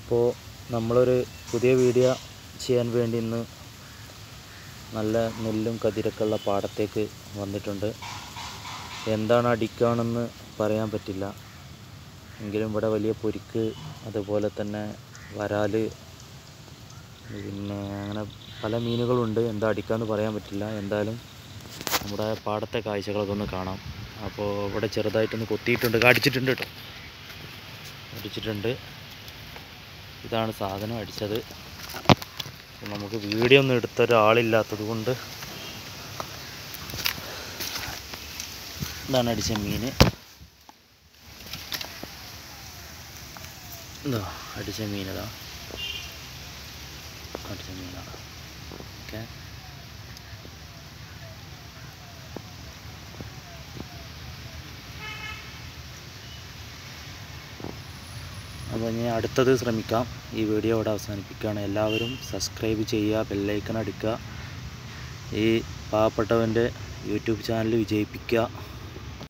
അപ്പോൾ നമ്മളൊരു പുതിയ വീഡിയോ ചെയ്യാൻ വേണ്ടി ഇന്ന് നല്ല നെല്ലും കതിരൊക്കെ ഉള്ള പാടത്തേക്ക് വന്നിട്ടുണ്ട് എന്താണ് അടിക്കുകയാണെന്ന് പറയാൻ പറ്റില്ല എങ്കിലും ഇവിടെ വലിയ പൊരിക്ക് അതുപോലെ തന്നെ വരാൽ പിന്നെ അങ്ങനെ പല മീനുകളുണ്ട് എന്താ അടിക്കാന്ന് പറയാൻ പറ്റില്ല എന്തായാലും നമ്മുടെ പാടത്തെ കാഴ്ചകളൊക്കെ ഒന്ന് കാണാം അപ്പോൾ ഇവിടെ ചെറുതായിട്ടൊന്ന് കൊത്തിയിട്ടുണ്ട് അടിച്ചിട്ടുണ്ട് കേട്ടോ അടിച്ചിട്ടുണ്ട് ഇതാണ് സാധനം അടിച്ചത് അപ്പോൾ നമുക്ക് വീഡിയോ ഒന്നും എടുത്ത ഒരാളില്ലാത്തത് കൊണ്ട് ഇതാണ് അടിച്ച മീൻ എന്താ അടിച്ച മീനതാ അടിച്ച മീനാണ് ഓക്കെ അപ്പോൾ ഇനി അടുത്തത് ശ്രമിക്കാം ഈ വീഡിയോ ഇവിടെ അവസാനിപ്പിക്കുകയാണ് എല്ലാവരും സബ്സ്ക്രൈബ് ചെയ്യുക ബെല്ലൈക്കൺ അടിക്കുക ഈ പാവപ്പെട്ടവൻ്റെ യൂട്യൂബ് ചാനൽ വിജയിപ്പിക്കുക